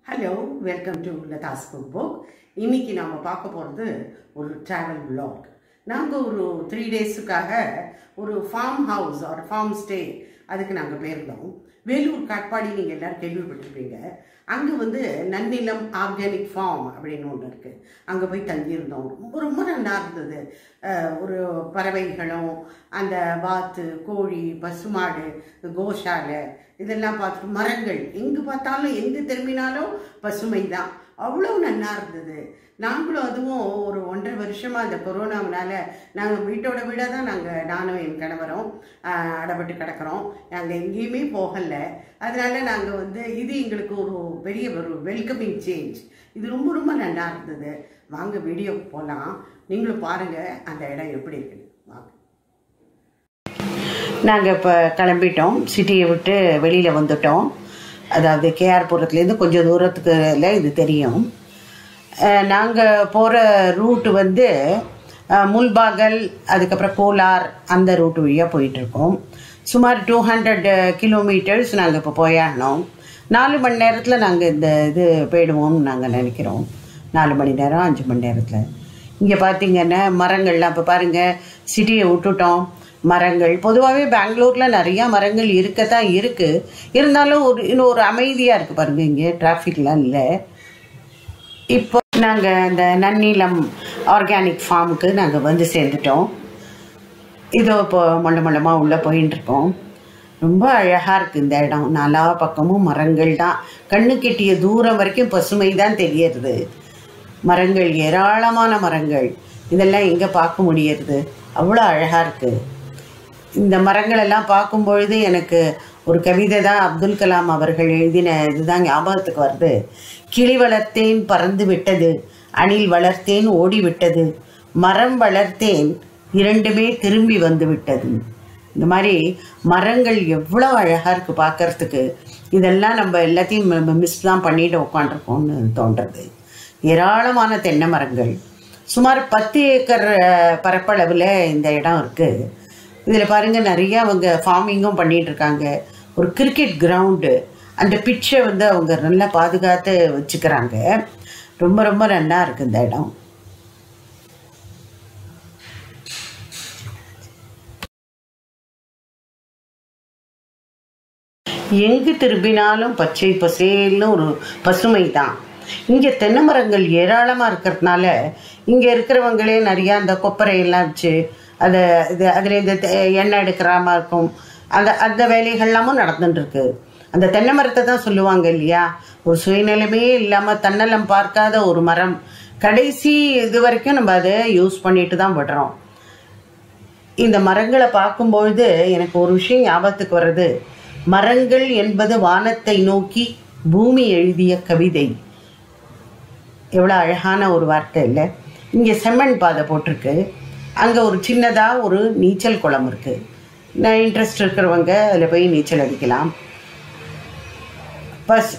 hello welcome to Latha's cook book இன்னைக்கு நாம் பார்க்க போகிறது ஒரு ட்ராவல் vlog நாங்கள் ஒரு த்ரீ டேஸுக்காக ஒரு ஃபார்ம் ஹவுஸ் ஒரு ஃபார்ம் ஸ்டே அதுக்கு நாங்கள் போயிருந்தோம் வேலூர் காட்பாடி நீங்கள் எல்லோரும் கேள்விப்பட்டிருப்பீங்க அங்கே வந்து நன்னிலம் ஆர்கானிக் ஃபார்ம் அப்படின்னு ஒன்று இருக்குது அங்கே போய் தங்கியிருந்தோம் ரொம்ப ரொம்ப நல்லா இருந்தது அஹ் ஒரு பறவைகளும் அந்த வாத்து கோழி பசுமாடு கோஷாலை இதெல்லாம் பார்த்துட்டு மரங்கள் எங்கே பார்த்தாலும் எங்கே திரும்பினாலும் பசுமை தான் அவ்வளோ நல்லா இருந்தது நாங்களும் அதுவும் ஒரு ஒன்றரை வருஷமாக அந்த கொரோனாவினால நாங்கள் வீட்டோட வீடாக தான் நாங்கள் நானும் என் கணவரும் ஆஹ், அடைபட்டு கிடக்கிறோம் நாங்கள் எங்கேயுமே போகலை அதனால நாங்கள் வந்து இது எங்களுக்கு ஒரு பெரிய ஒரு வெல்கமிங் சேஞ்ச் இது ரொம்ப ரொம்ப நல்லா இருந்தது வாங்க வீடியோ போகலாம் நீங்களும் பாருங்கள் அந்த இடம் எப்படி இருக்குன்னு வாங்க நாங்கள் இப்போ கிளம்பிட்டோம் சிட்டியை விட்டு வெளியில் வந்துட்டோம் அதாவது கேஆர்புரத்துலேருந்து கொஞ்சம் தூரத்துக்கு இல்லை இது தெரியும் நாங்கள் போகிற ரூட் வந்து அஹ், முல்பாகல் அதுக்கப்புறம் கோலார் அந்த ரூட் வழியாக போயிட்டுருக்கோம் சுமார் டூ ஹண்ட்ரட் கிலோமீட்டர்ஸ் நாங்கள் இப்போ போயாகணும் நாலு மணி நேரத்தில் நாங்கள் இந்த இது போயிடுவோம்னு நாங்கள் நினைக்கிறோம் நாலு மணி நேரம் அஞ்சு மணி நேரத்தில் இங்கே பார்த்தீங்கன்னா மரங்கள்லாம் இப்போ பாருங்கள் சிட்டியை விட்டுட்டோம் மரங்கள் பொதுவாகவே பெங்களூரில் நிறையா மரங்கள் இருக்கத்தான் இருக்குது இருந்தாலும் ஒரு இன்னும் ஒரு அமைதியாக இருக்குது பாருங்கள் இங்கே டிராஃபிக்லாம் இல்லை இப்போ நாங்கள் அந்த நன்னிலம் ஆர்கானிக் ஃபார்முக்கு நாங்கள் வந்து சேர்ந்துட்டோம் இதோ இப்போ மொள்ள மொள்ளமாக உள்ளே போயின்னு இருக்கோம் ரொம்ப அழகாக இருக்குது இந்த இடம் நாலா பக்கமும் மரங்கள் தான் கண்ணு கெட்டிய தூரம் வரைக்கும் பசுமை தான் தெரியறது மரங்கள் ஏராளமான மரங்கள் இதெல்லாம் எங்கே பார்க்க முடியறது அவ்வளோ அழகாக இருக்குது இந்த மரங்களெல்லாம் பார்க்கும் பொழுது எனக்கு ஒரு கவிதை தான் அப்துல் கலாம் அவர்கள் எழுதின இதுதான் ஞாபகத்துக்கு வருது கிளி வளர்த்தேன் பறந்து விட்டது அணில் வளர்த்தேன் ஓடி விட்டது மரம் வளர்த்தேன் இரண்டுமே திரும்பி வந்து விட்டது இந்த மாதிரி மரங்கள் எவ்வளோ அழகாக இருக்குது பார்க்கறதுக்கு இதெல்லாம் நம்ம எல்லாத்தையும் மிஸ் தான் பண்ணிட்டு உட்காந்துருக்கோம்னு தோன்றது ஏராளமான தென்னை மரங்கள் சுமார் பத்து ஏக்கர் அஹ், பரப்பளவில் இந்த இடம் இருக்குது இதில் பாருங்கள் நிறைய அவங்க ஃபார்மிங்கும் பண்ணிட்டு இருக்காங்க ஒரு கிரிக்கெட் கிரவுண்டு அந்த பிச்சை வந்து அவங்க நல்லா பாதுகாத்து வச்சுக்கிறாங்க ரொம்ப ரொம்ப நல்லா இருக்குது இந்த இடம் எங்கு திரும்பினாலும் பச்சை பசேல்னு ஒரு பசுமை தான் இங்கே தென்னை மரங்கள் ஏராளமாக இருக்கிறதுனால இங்கே இருக்கிறவங்களே நிறையா அந்த கொப்பரை எல்லாம் வச்சு அதை இது அதில் இந்த தெ- எண்ணெய் எடுக்கிறாம இருக்கும் அந்த அந்த வேலைகள்லாமும் நடந்துட்டு இருக்கு அந்த தென்னை மரத்தை தான் சொல்லுவாங்க இல்லையா ஒரு சுயநிலைமையே இல்லாமல் தன்னலம் பார்க்காத ஒரு மரம் கடைசி இது வரைக்கும் நம்ம அதை யூஸ் பண்ணிட்டு தான் விடுறோம் இந்த மரங்களை பார்க்கும்பொழுது எனக்கு ஒரு விஷயம் ஞாபகத்துக்கு வருது மரங்கள் என்பது வானத்தை நோக்கி பூமி எழுதிய கவிதை எவ்வளோ அழகான ஒரு வார்த்தை இல்லை இங்கே செம்மண் பாதை போட்டிருக்கு அங்கே ஒரு சின்னதாக ஒரு நீச்சல் குளம் இருக்குது நான் இன்ட்ரெஸ்ட் இருக்கிறவங்க அதில் போய் நீச்சல் அடிக்கலாம் பஸ்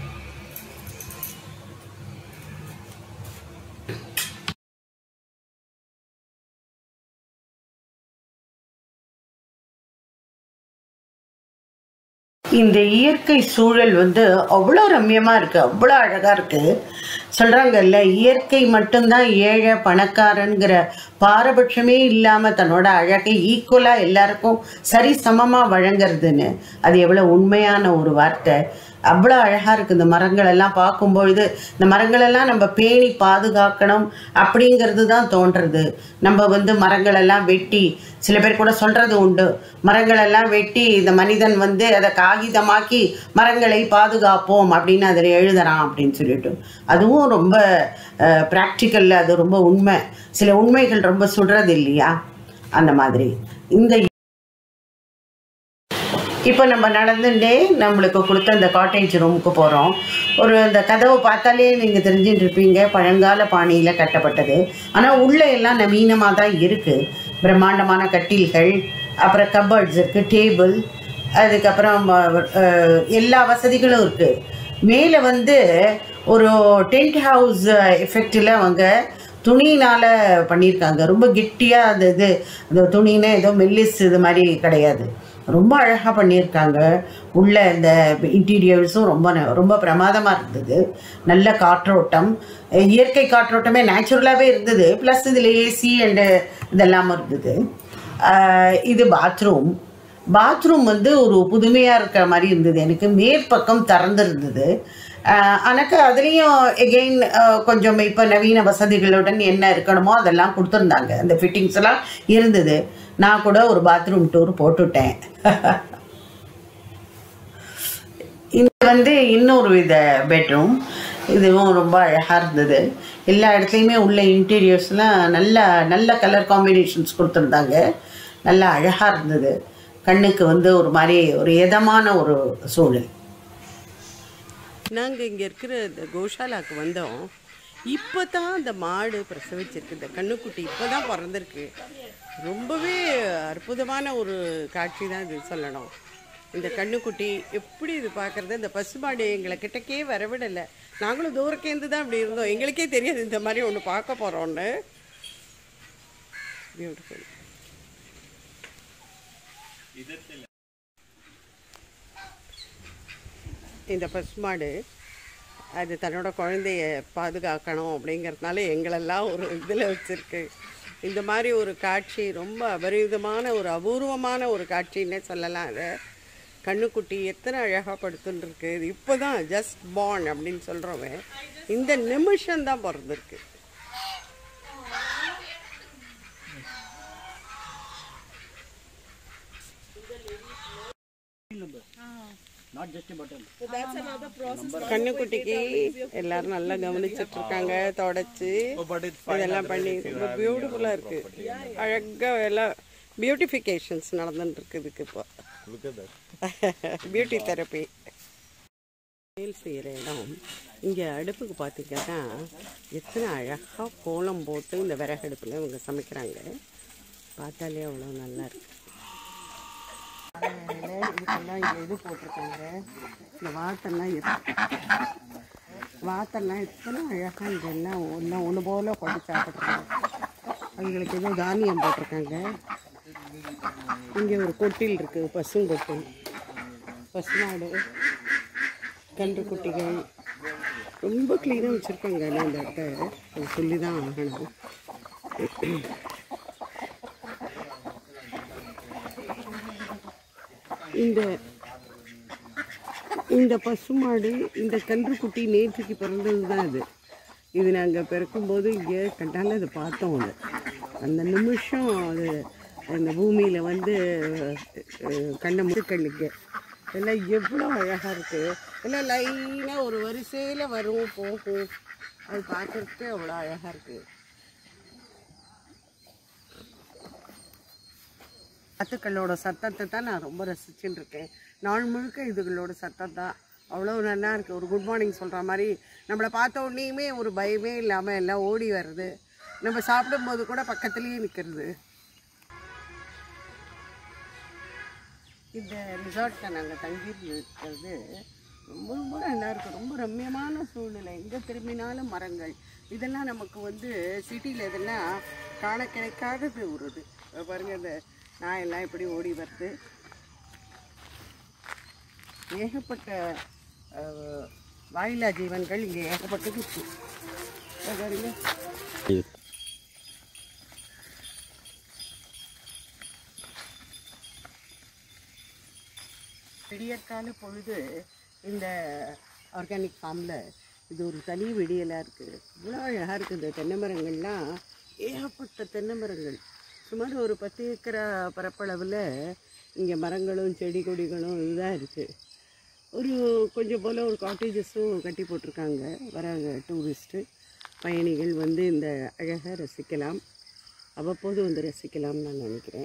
இந்த இயற்கை சூழல் வந்து அவ்வளோ ரம்யமாக இருக்குது அவ்வளோ அழகாக இருக்குது சொல்கிறாங்கல்ல இயற்கை மட்டும்தான் ஏழை பணக்காரங்கிற பாரபட்சமே இல்லாமல் தன்னோட அழகை ஈக்குவலாக எல்லாருக்கும் சரி சமமாக வழங்குறதுன்னு அது எவ்வளோ உண்மையான ஒரு வார்த்தை அவ்வளோ அழகாக இருக்குது இந்த மரங்கள் எல்லாம் பார்க்கும்பொழுது இந்த மரங்களெல்லாம் நம்ம பேணி பாதுகாக்கணும் அப்படிங்கிறது தான் தோன்றுறது நம்ம வந்து மரங்களெல்லாம் வெட்டி சில பேர் கூட சொல்கிறது உண்டு மரங்களெல்லாம் வெட்டி இந்த மனிதன் வந்து அதை காகிதமாக்கி மரங்களை பாதுகாப்போம் அப்படின்னு அதில் எழுதுறான் அப்படின்னு சொல்லிட்டு அதுவும் ரொம்ப ப்ராக்டிக்கலில் அது ரொம்ப உண்மை சில உண்மைகள் ரொம்ப சுடுறது இல்லையா அந்த மாதிரி இந்த இப்போ நம்ம நடந்துட்டே நம்மளுக்கு கொடுத்த அந்த காட்டேஜ் ரூமுக்கு போகிறோம் ஒரு அந்த கதவை பார்த்தாலே நீங்கள் தெரிஞ்சுட்டு இருப்பீங்க பழங்கால பாணியில் கட்டப்பட்டது ஆனால் உள்ளே எல்லாம் நவீனமாக தான் இருக்குது பிரம்மாண்டமான கட்டில்கள் அப்புறம் கபர்ட்ஸ் இருக்குது டேபிள் அதுக்கப்புறம் அஹ், எல்லா வசதிகளும் இருக்குது மேலே வந்து ஒரு டென்ட் ஹவுஸ் எஃபெக்டில் அவங்க துணியினால் பண்ணியிருக்காங்க ரொம்ப கெட்டியாக அந்த இது அந்த துணின்னு ஏதோ மெல்லிஸ் இது மாதிரி கிடையாது ரொம்ப அழகாக பண்ணியிருக்காங்க உள்ள இந்த இன்டீரியர்ஸும் ரொம்ப ந- ரொம்ப பிரமாதமாக இருந்தது நல்ல காற்றோட்டம் அஹ் இயற்கை காற்றோட்டமே நேச்சுரலாகவே இருந்தது ப்ளஸ் இதில் ஏசி அண்டு இதெல்லாம் இருந்தது அஹ் இது பாத்ரூம் பாத்ரூம் வந்து ஒரு புதுமையாக இருக்கிற மாதிரி இருந்தது எனக்கு மேற்பக்கம் திறந்திருந்தது எனக்கு அதுலேயும் எகெயின் கொஞ்சம் இப்போ நவீன வசதிகளுடன் என்ன இருக்கணுமோ அதெல்லாம் கொடுத்துருந்தாங்க அந்த ஃபிட்டிங்ஸ் எல்லாம் இருந்தது நான் கூட ஒரு பாத்ரூம் டூர் போட்டுட்டேன் இது வந்து இன்னொரு வித பெட்ரூம் இதுவும் ரொம்ப அழகாக இருந்தது எல்லா இடத்துலையுமே உள்ள இன்டீரியர்ஸ்லாம் நல்ல நல்ல கலர் காம்பினேஷன்ஸ் கொடுத்துருந்தாங்க நல்லா அழகாக இருந்தது கண்ணுக்கு வந்து ஒரு மாதிரி ஒரு இதமான ஒரு சூழல் நாங்கள் இங்கே இருக்கிற இந்த கோஷாலாக்கு வந்தோம் இப்போ தான் இந்த மாடு பிரசவிச்சிருக்கு இந்த கண்ணுக்குட்டி இப்போ தான் பிறந்திருக்கு ரொம்பவே அற்புதமான ஒரு காட்சி தான் இது சொல்லணும் இந்த கண்ணுக்குட்டி எப்படி இது பார்க்குறது இந்த பசுமாடு எங்களை கிட்டக்கே வரவிடலை நாங்களும் தூரக்கேந்து தான் இப்படி இருந்தோம் எங்களுக்கே தெரியாது இந்த மாதிரி ஒன்று பார்க்க போகிறோன்னு பியூட்டிஃபுல் இந்த பசுமாடு அது தன்னோட குழந்தைய பாதுகாக்கணும் அப்படிங்கிறதுனால எங்களெல்லாம் ஒரு இதில் வச்சுருக்கு இந்த மாதிரி ஒரு காட்சி ரொம்ப அபரிவிதமான ஒரு அபூர்வமான ஒரு காட்சின்னே சொல்லலாம் அதை கண்ணுக்குட்டி எத்தனை அழகாக படுத்துட்டுருக்கு இது இப்போ தான் ஜஸ்ட் பார்ன் அப்படின்னு சொல்கிறவன் இந்த நிமிஷம் தான் பிறந்திருக்கு கண்ணுக்குட்டிக்கு எல்லாரும் நல்லா கவனிச்சிட்டு இருக்காங்க தொடச்சு இதெல்லாம் பண்ணி ரொம்ப பியூட்டிஃபுல்லா இருக்கு அழகா எல்லாம் பியூட்டிஃபிகேஷன்ஸ் நடந்துட்டு இருக்கு இதுக்கு இப்போ பியூட்டி தெரப்பி சமையல் செய்கிற இடம் இங்கே அடுப்புக்கு பார்த்தீங்கன்னா எத்தனை அழகாக கோலம் போட்டு இந்த விறகடுப்பில் இவங்க சமைக்கிறாங்க பார்த்தாலே அவ்வளோ நல்லா இருக்கு அதில் இதுக்கெல்லாம் இங்கே இது போட்டிருக்காங்க இந்த வாத்தெல்லாம் இருக்கு வாத்தெல்லாம் எத்தனை அழகாக இங்கே எல்லாம் ஒன்று ஒன்று போல போட்டு சாப்பிட்றாங்க அவங்களுக்கு ஏதோ தானியம் போட்டிருக்காங்க இங்கே ஒரு கொட்டில் இருக்குது பசுங்கொட்டில் பசுமாடு கன்று குட்டிகள் ரொம்ப க்ளீனாக வச்சுருக்காங்க ஆனால் இந்த இடத்த அது சொல்லி தான் ஆகணும் இந்த இந்த பசுமாடு இந்த கன்றுக்குட்டி நேற்றுக்கு பிறந்தது தான் இது இது நாங்கள் பிறக்கும்போது இங்கே கண்டால அதை பார்த்தோம் அது அந்த நிமிஷம் அது அந்த பூமியில் வந்து அஹ், கண்ணை முட்டுக்கண்ணுக்கு எல்லாம் எவ்வளோ அழகாக இருக்குது எல்லாம் லைனாக ஒரு வரிசையில் வரும் போகும் அது பார்க்குறதுக்கே அவ்வளோ அழகாக இருக்குது வாத்துக்களோட சத்தத்தை தான் நான் ரொம்ப ரசிச்சுட்டு இருக்கேன் நாள் முழுக்க இதுகளோட சத்தம் தான் அவ்வளோ நல்லா இருக்குது ஒரு குட் மார்னிங் சொல்கிற மாதிரி நம்மளை பார்த்த உடனேயுமே ஒரு பயமே இல்லாமல் எல்லாம் ஓடி வருது நம்ம சாப்பிடும்போது கூட பக்கத்துலேயே நிற்கிறது இந்த ரிசார்ட்டில் நாங்கள் தங்கியிருக்கிறது ரொம்ப ரொம்ப நல்லா இருக்குது ரொம்ப ரம்மியமான சூழ்நிலை எங்கே திரும்பினாலும் மரங்கள் இதெல்லாம் நமக்கு வந்து சிட்டியில் இதெல்லாம் காண கிடைக்காதது ஒரு இது இப்ப பாருங்க இந்த நாயெல்லாம் எப்படி ஓடி வருது ஏகப்பட்ட அஹ், வாயில்லா ஜீவன்கள் இங்கே ஏகப்பட்டது இருக்கு இதோ பாருங்க விடியற்கால பொழுது இந்த ஆர்கானிக் ஃபார்மில் இது ஒரு தனி விடியலாக இருக்குது இவ்வளோ அழகாக இருக்குது இந்த தென்னை மரங்கள்லாம் ஏகப்பட்ட தென்னை மரங்கள் சுமார் ஒரு பத்து ஏக்கரா பரப்பளவில் இங்கே மரங்களும் செடி கொடிகளும் இதுதான் இருக்குது ஒரு கொஞ்சம் போல் ஒரு காட்டேஜஸும் கட்டி போட்டிருக்காங்க வராங்க டூரிஸ்ட்டு பயணிகள் வந்து இந்த அழகை ரசிக்கலாம் அவ்வப்போது வந்து ரசிக்கலாம்னு நான் நினைக்கிறேன்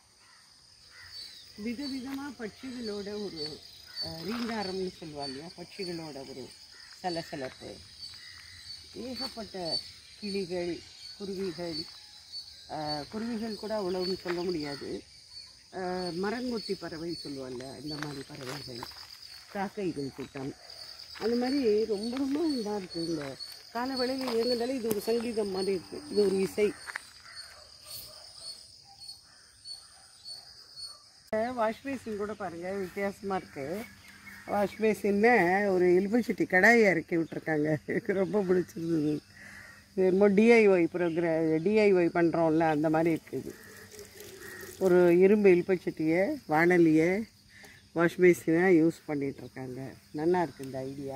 விதவிதமாக பட்சிகளோட ஒரு அஹ், ரீங்காரம்னு சொல்லுவா இல்லையா பட்சிகளோட ஒரு சலசலப்பு ஏகப்பட்ட கிளிகள் குருவிகள் அஹ், குருவிகள் கூட அவ்வளோன்னு சொல்ல முடியாது அஹ், மரங்கொத்தி பறவை சொல்லுவாள்ல இந்த மாதிரி பறவைகள் காக்கைகள் கூட்டம் அந்த மாதிரி ரொம்ப ரொம்ப இதாக இருக்குது இந்த கால வேளையில் இயங்குனாலே இது ஒரு சங்கீதம் மாதிரி இருக்குது இது ஒரு இசை வாஷ் பேசின் கூட பாருங்கள் வித்தியாசமாக இருக்குது வாஷ் பேசின்னு ஒரு எலுமிச்சட்டி கடாயை இறக்கி விட்ருக்காங்க எனக்கு ரொம்ப பிடிச்சிருந்தது இது என்னமோ டிஐஒய் ப்ரோக்ரா டிஐஒய் பண்ணுறோம்ல அந்த மாதிரி இருக்குது ஒரு இரும்பு இல்பச்சட்டியை வானலியை வாஷ் பேசினாக யூஸ் பண்ணிகிட்ருக்காங்க நல்லா இருக்குது இந்த ஐடியா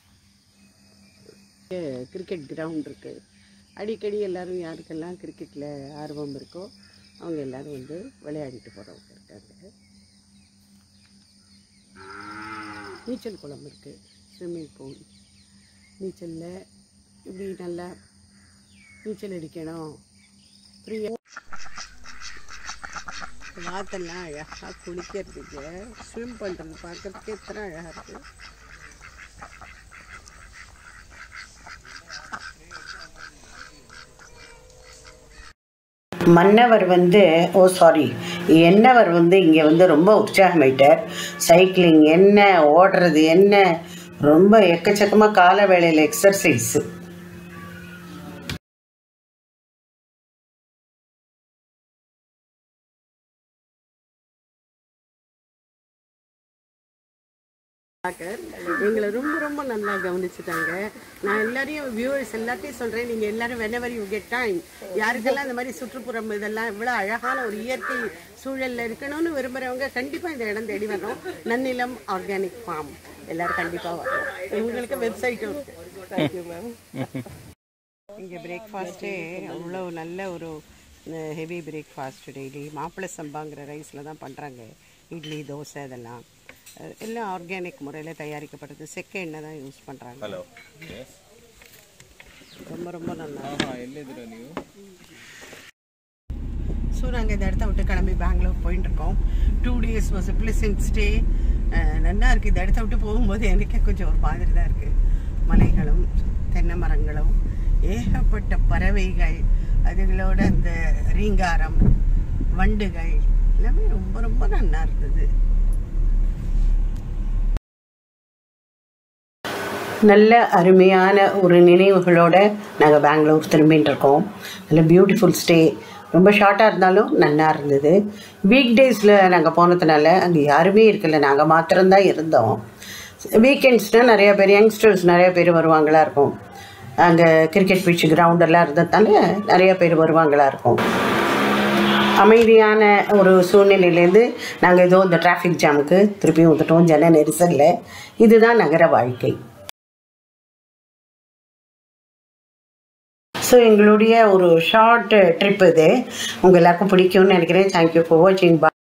கிரிக்கெட் கிரவுண்ட் இருக்குது அடிக்கடி எல்லோரும் யாருக்கெல்லாம் கிரிக்கெட்டில் ஆர்வம் இருக்கோ அவங்க எல்லோரும் வந்து விளையாடிட்டு போகிறவங்க இருக்காங்க நீச்சல் குளம் இருக்குது ஸ்விம்மிங் பூல் நீச்சலில் இப்படி நல்லா நீச்சல் அடிக்கணும் ஃப்ரீயாக வாத்தெல்லாம் அழகாக குளிக்கிறதுக்கு ஸ்விம் பண்ணுறது பார்க்கறதுக்கு எத்தனை அழகாக இருக்குது மன்னவர் வந்து ஓ சாரி என்னவர் வந்து இங்கே வந்து ரொம்ப உற்சாகமாயிட்டார் சைக்கிளிங் என்ன ஓடுறது என்ன ரொம்ப எக்கச்சக்கமாக கால வேளையில் எக்ஸர்சைஸு டாக்டர் எங்களை ரொம்ப ரொம்ப நல்லா கவனிச்சுட்டாங்க நான் எல்லாரையும் வியூவர்ஸ் எல்லாத்தையும் சொல்கிறேன் நீங்கள் எல்லாரும் வெனவர் யூ கெட் டைம் யாருக்கெல்லாம் இந்த மாதிரி சுற்றுப்புறம் இதெல்லாம் இவ்வளோ அழகான ஒரு இயற்கை சூழலில் இருக்கணும்னு விரும்புகிறவங்க கண்டிப்பாக இந்த இடம் தேடி வரணும் நன்னிலம் ஆர்கானிக் ஃபார்ம் எல்லாரும் கண்டிப்பாக வரணும் இவங்களுக்கு வெப்சைட்டும் இருக்குது தேங்க்யூ மேம் இங்கே பிரேக்ஃபாஸ்ட்டே அவ்வளோ நல்ல ஒரு ஹெவி பிரேக்ஃபாஸ்ட் டெய்லி மாப்பிள்ளை சம்பாங்கிற ரைஸில் தான் பண்ணுறாங்க இட்லி தோசை இதெல்லாம் அஹ் எல்லாம் ஆர்கானிக் முறையில் தயாரிக்கப்படுறது செக்க எண்ணெய் தான் யூஸ் பண்ணுறாங்க ಹಲೋ ಎಸ್ ரொம்ப ரொம்ப நல்லா ಹಾಂ ಎಲ್ಲಿದ್ದೀರಾ ನೀವು ஸோ நாங்கள் இந்த இடத்த விட்டு கிளம்பி பெங்களூர் போயிட்டு இருக்கோம் two days was pleasant stay நல்லா இருக்குது இந்த இடத்த விட்டு போகும்போது எனக்கே கொஞ்சம் ஒரு மாதிரி தான் இருக்குது மலைகளும் தென்னை மரங்களும் ஏகப்பட்ட பறவைகள் அதுகளோட அந்த ரீங்காரம் வண்டுகள் எல்லாமே ரொம்ப ரொம்ப நல்லா இருந்தது நல்ல அருமையான ஒரு நினைவுகளோட நாங்கள் பெங்களூர் திரும்பிட்டு இருக்கோம் நல்ல பியூட்டிஃபுல் ஸ்டே ரொம்ப ஷார்ட்டாக இருந்தாலும் நல்லா இருந்தது வீக் டேஸில் நாங்கள் போனதுனால அங்கே யாருமே இருக்கல நாங்கள் மாத்திரம்தான் இருந்தோம் வீக்கெண்ட்ஸ்னால் நிறைய பேர் யங்ஸ்டர்ஸ் நிறைய பேர் வருவாங்களா இருக்கும் அங்கே கிரிக்கெட் பிச் கிரவுண்டெல்லாம் இருந்ததுனால நிறைய பேர் வருவாங்களா இருக்கும் அமைதியான ஒரு சூழ்நிலையிலேருந்து நாங்கள் ஏதோ இந்த டிராஃபிக் ஜாமுக்கு திருப்பியும் வந்துட்டோம் ஜன நெரிசலில் இதுதான் நகர வாழ்க்கை ஸோ எங்களுடைய ஒரு ஷார்ட் ட்ரிப் இது உங்கள் எல்லாருக்கும் பிடிக்கும்னு நினைக்கிறேன் தேங்க்யூ ஃபார் வாட்சிங்